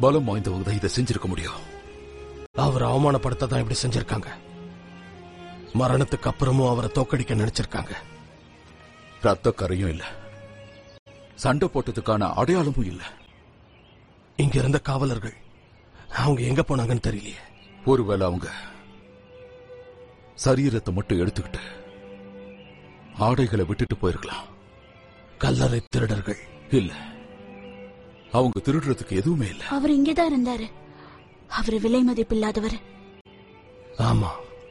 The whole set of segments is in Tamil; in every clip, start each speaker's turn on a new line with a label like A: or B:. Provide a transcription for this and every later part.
A: பலம் வாய்ந்தவங்க தான் இதை செஞ்சிருக்க முடியும்
B: அவர் அவமானப்படுத்த தான் இப்படி செஞ்சிருக்காங்க மரணத்துக்கு அப்புறமும் அவரை தோக்கடிக்க நினைச்சிருக்காங்க
A: ரத்த கரையும் இல்ல சண்டை போட்டதுக்கான அடையாளமும் இல்ல
B: இங்க இருந்த காவலர்கள் அவங்க எங்க போனாங்கன்னு தெரியலையே
A: ஒருவேளை அவங்க சரீரத்தை மட்டும் எடுத்துக்கிட்டு ஆடைகளை விட்டுட்டு போயிருக்கலாம்
B: கல்லறை திருடர்கள்
A: இல்ல அவங்க திருடுறதுக்கு எதுவுமே இல்ல
C: அவர் இங்கேதான் இருந்தாரு அவர் விலை மதிப்பில்லாதவர்
B: ஆமா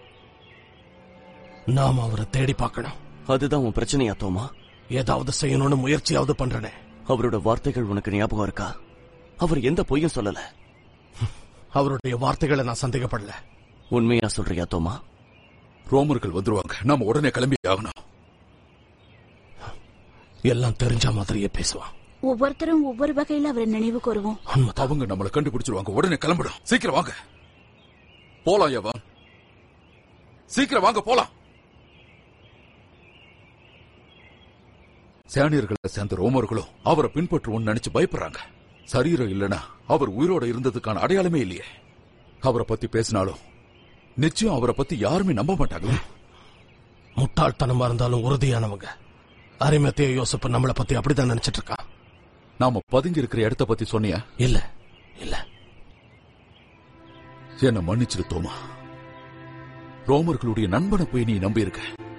B: நாம அவரை தேடி பார்க்கணும்
D: அதுதான் உன் பிரச்சனையா தோமா
B: ஏதாவது செய்யணும்னு முயற்சியாவது பண்றனே
D: அவரோட வார்த்தைகள் உனக்கு ஞாபகம் இருக்கா அவர் எந்த பொய்யும் சொல்லல
B: அவருடைய வார்த்தைகளை நான் சந்தேகப்படல
D: உண்மையா சொல்றியா தோமா
A: ரோமர்கள் வந்துருவாங்க நாம உடனே கிளம்பி ஆகணும்
B: எல்லாம் தெரிஞ்ச மாதிரியே பேசுவான்
C: ஒவ்வொருத்தரும் ஒவ்வொரு வகையில அவரை நினைவு கூறுவோம்
B: உண்மைதான்
A: அவங்க நம்மள கண்டுபிடிச்சிருவாங்க உடனே கிளம்பிடும் சீக்கிரம் வாங்க போலாம் ஏவா சீக்கிரம் வாங்க போலாம் சேனியர்களை சேர்ந்த ரோமர்களும் அவரை பின்பற்றுவோம்னு நினைச்சு பயப்படுறாங்க சரீரம் இல்லனா அவர் உயிரோட இருந்ததுக்கான அடையாளமே இல்லையே அவரை பத்தி பேசினாலும் நிச்சயம் அவரை பத்தி யாருமே நம்ப மாட்டாங்களே
B: முட்டாள்தனமா இருந்தாலும் உறுதியானவங்க அரிமத்திய யோசிப்பு நம்மளை பத்தி அப்படிதான் நினைச்சிட்டு இருக்கான்
A: நாம பதுங்கி இருக்கிற இடத்த பத்தி சொன்னியா
B: இல்ல இல்ல
A: என்ன மன்னிச்சிரு தோமா ரோமர்களுடைய நண்பனை போய் நீ நம்பி இருக்க